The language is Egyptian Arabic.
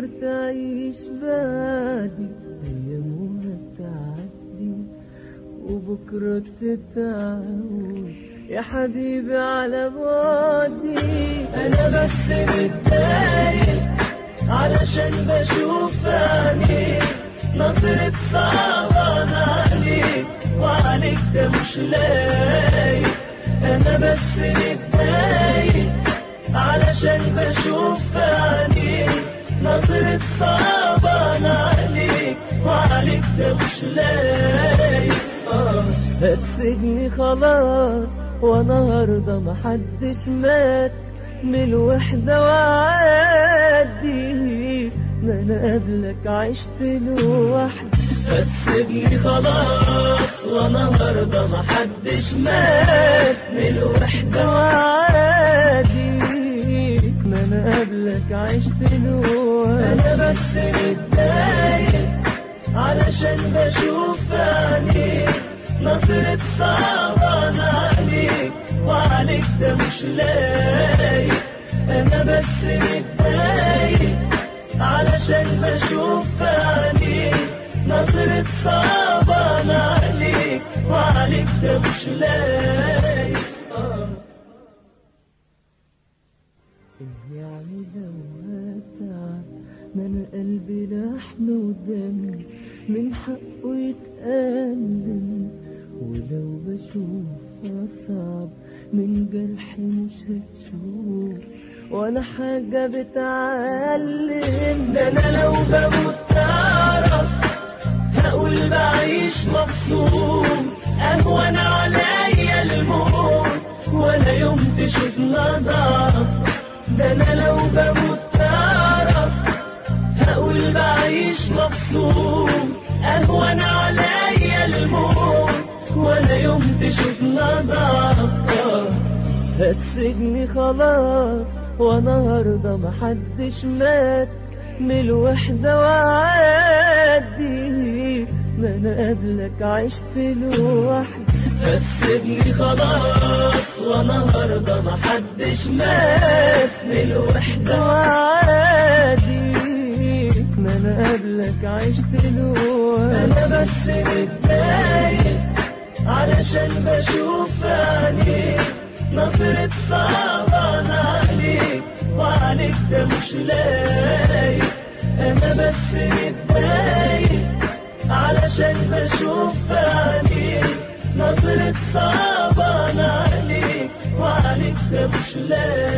تقدر تعيش بعدي أيامها تعدي وبكرة تتعود يا حبيبي على بعدي أنا بس متضايق علشان بشوف عينيك نظرة صعبان عليك وعليك ده مش لايق أنا بس متضايق علشان بشوف عينيك نظرة صعبان عليك وعليك ده مش لايق آه. هتسجني خلاص وانا هرضى محدش مات من الوحدة وعادي ما انا قبلك عشت لوحدي هتسيبني خلاص وانا هرضى محدش مات من الوحدة وعادي ما انا قبلك عشت لوحدي انا بس متضايق علشان بشوف عينيك نظرة صعبان عليك وعليك ده مش لايق أنا بس متضايق علشان بشوف عينيك نظرة صعبان عليك وعليك ده مش لايق آه. إيه يعني لو هتعب ما أنا قلبي لحم ودم من حقه يتألم ولو بشوف أصعب من جرح مش هتشوف ولا حاجة بتعلم ده أنا لو بموت تعرف هقول بعيش مبسوط أهون عليا الموت ولا يوم تشوفنا ضعف ده أنا لو بموت تعرف هقول بعيش مبسوط أهون عليا الموت ولا يوم تشوفنا ضعف هتسجني خلاص وانا هرضى محدش مات من الوحدة وعادي ما انا قبلك عشت لوحدي هتسيبني خلاص وانا هرضى محدش مات من الوحدة وعادي ما انا قبلك عشت لوحدي انا بس متضايق علشان بشوف عينيك نظرة صعبان عليك وعليك ده مش لايق أنا بس متضايق علشان بشوف عينيك نظرة صعبان عليك وعليك ده مش لايق